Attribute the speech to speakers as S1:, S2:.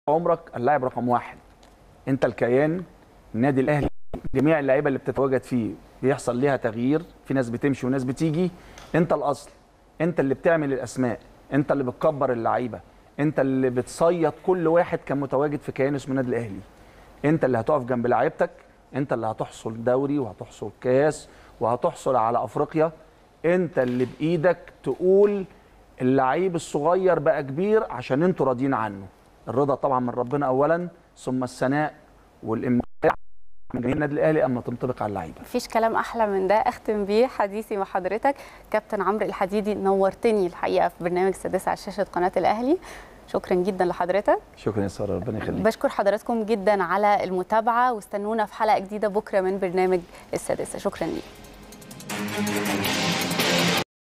S1: عمرك اللاعب رقم واحد انت الكيان النادي الاهلي جميع اللعيبه اللي بتتواجد فيه بيحصل ليها تغيير في ناس بتمشي وناس بتيجي انت الاصل انت اللي بتعمل الاسماء انت اللي بتكبر اللعيبه انت اللي بتصيد كل واحد كان متواجد في كيان اسمه النادي الاهلي انت اللي هتقف جنب لعيبتك انت اللي هتحصل دوري وهتحصل كاس وهتحصل على افريقيا انت اللي بايدك تقول اللعيب الصغير بقى كبير عشان انتوا راضيين عنه الرضا طبعا من ربنا اولا ثم الثناء والامتاع من جماهير النادي الاهلي اما تنطبق على اللعيبه
S2: مفيش كلام احلى من ده اختم بيه حديثي مع حضرتك كابتن عمرو الحديدي نورتني الحقيقه في برنامج السادسه على شاشه قناه الاهلي شكرا جدا لحضرتك
S1: شكرا يا ساره ربنا يخليك
S2: بشكر حضراتكم جدا على المتابعه واستنونا في حلقه جديده بكره من برنامج السادسه شكرا ليك